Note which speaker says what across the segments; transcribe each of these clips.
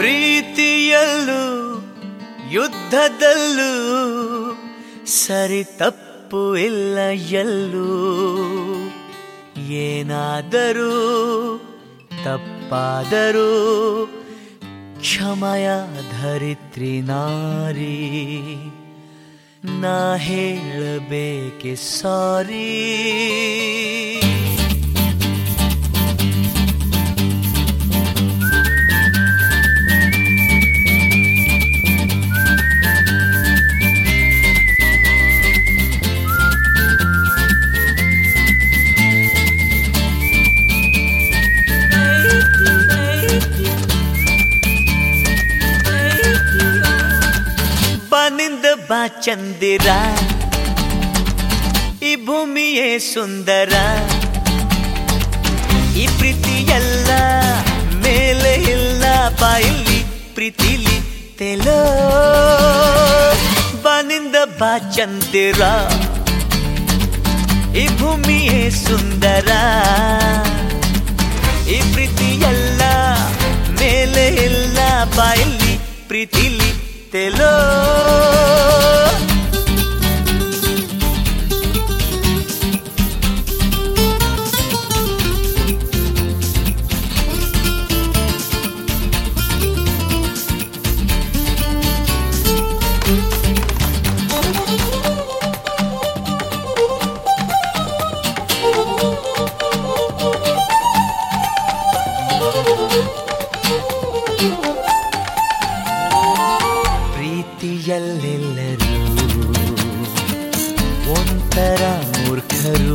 Speaker 1: ಪ್ರೀತಿಯಲ್ಲೂ ಯುದ್ಧದಲ್ಲೂ ಸರಿ ತಪ್ಪು ಇಲ್ಲ ಎಲ್ಲೂ ಏನಾದರೂ ತಪ್ಪಾದರೂ ಕ್ಷಮಯ ಧರಿತ್ರಿ ನಾರಿ ನಾ ಹೇಳಬೇಕೆ ಸಾರಿ ಬನಿಂದ ಬಾ ಚಂದಿರ ಈ ಭೂಮಿಯೇ ಸುಂದರ ಈ ಪ್ರೀತಿ ಎಲ್ಲ ಮೇಲೆ ಇಲ್ಲ ಬಾಯಲ್ಲಿ ಪ್ರೀತಿಲಿ ತೆಲೋ ಬನಿಂದ ಬಾ ಚಂದಿರ ಈ ಭೂಮಿಯೇ ಸುಂದರ ಈ ಪ್ರೀತಿ ಎಲ್ಲ ಮೇಲೆ ಇಲ್ಲ ಬಾಯಲ್ಲಿ ಪ್ರೀತಿಲಿ ತೆಲೋ ಪ್ರೀತಿಯಲ್ಲೆಲ್ಲರೂ ಒಂಥರ ಮೂರ್ಖರು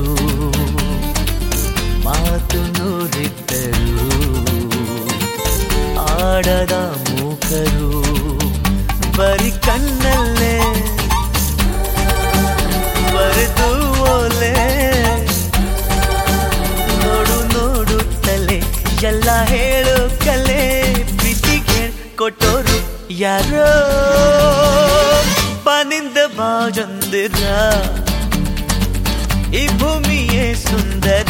Speaker 1: ಮಾತು ನೂರಿದ್ದರು ಆಡದ ಮೂಕರು ಬರಿ ಕಣ್ಣಲ್ಲೇ ಬರೆದು ಓಲೆ ನೋಡು ನೋಡುತ್ತಲೇ ಎಲ್ಲ ಹೇಳು ಕಲೆ ಪ್ರೀತಿಗೆ ಕೊಟ್ಟೋರು ಯಾರೋ ಬನಿಂದ ಬಾಜಂದಿರ ಈ ಭೂಮಿಯೇ ಸುಂದರ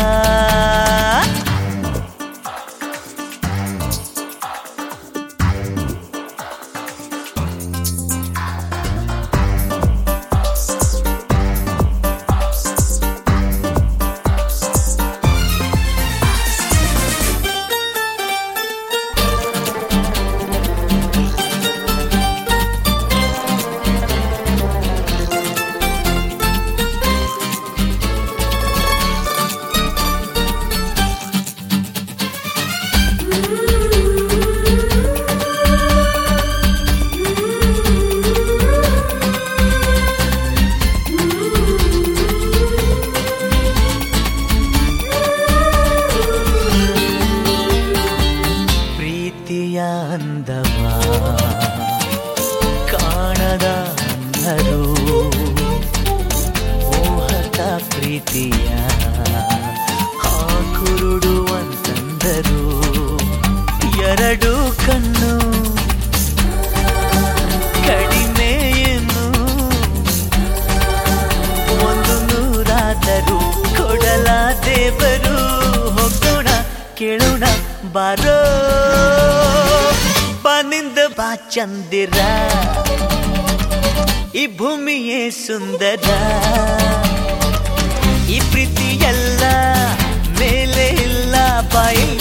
Speaker 1: ಪ್ರೀತಿಯ ಅಂದವ ಕಾಣದ ಅಂಧರು ಮೋಹಕ ಪ್ರೀತಿಯ ಹಾಕುರುಡುವಂತಂದರು ಎರಡು ಕಣ್ಣು ಕಡಿಮೆಯನ್ನು ಒಂದು ನೂರಾದರೂ ಕೊಡಲ ದೇವರು ಹೋಗೋಣ ಕೇಳೋಣ ಬಾರೋ ಬನಿಂದ ಬಾ ಚಂದಿರ ಈ ಭೂಮಿಯೇ ಸುಂದರ ಈ ಪ್ರೀತಿ ಎಲ್ಲ ಮೇಲೆ ಇಲ್ಲ ಬಾಯಿಲ್ಲ